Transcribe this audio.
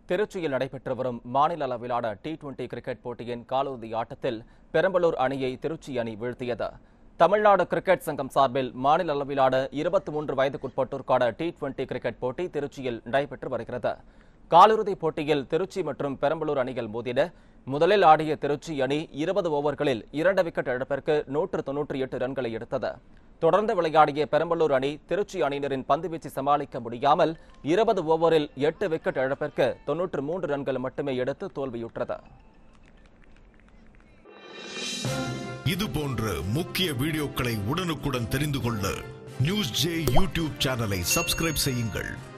திருச்சியில் நடைபெற்று வரும் மாநில அளவிலான டி டுவெண்டி கிரிக்கெட் போட்டியின் காலிறுதி ஆட்டத்தில் பெரம்பலூர் அணியை திருச்சி அணி வீழ்த்தியது தமிழ்நாடு கிரிக்கெட் சங்கம் சார்பில் மாநில அளவிலான இருபத்தி மூன்று வயதுக்குட்பட்டோருக்கான டி டுவெண்டி கிரிக்கெட் போட்டி திருச்சியில் நடைபெற்று வருகிறது காலிறுதிப் போட்டியில் திருச்சி மற்றும் பெரம்பலூர் அணிகள் மோதின முதலில் ஆடிய திருச்சி அணி இருபது ஓவர்களில் இரண்டு விக்கெட் இழப்பிற்கு நூற்று தொன்னூற்றி எட்டு ரன்களை எடுத்தது தொடர்ந்து விளையாடிய பெரம்பலூர் அணி திருச்சி அணியினரின் பந்துவீச்சை சமாளிக்க முடியாமல் இருபது ஓவரில் எட்டு விக்கெட் இழப்பிற்கு தொன்னூற்று மூன்று ரன்கள் மட்டுமே எடுத்து தோல்வியுற்றது இது போன்ற முக்கிய வீடியோக்களை உடனுக்குடன் தெரிந்து கொள்ள நியூஸ் ஜே யூடியூப் சேனலை சப்ஸ்கிரைப் செய்யுங்கள்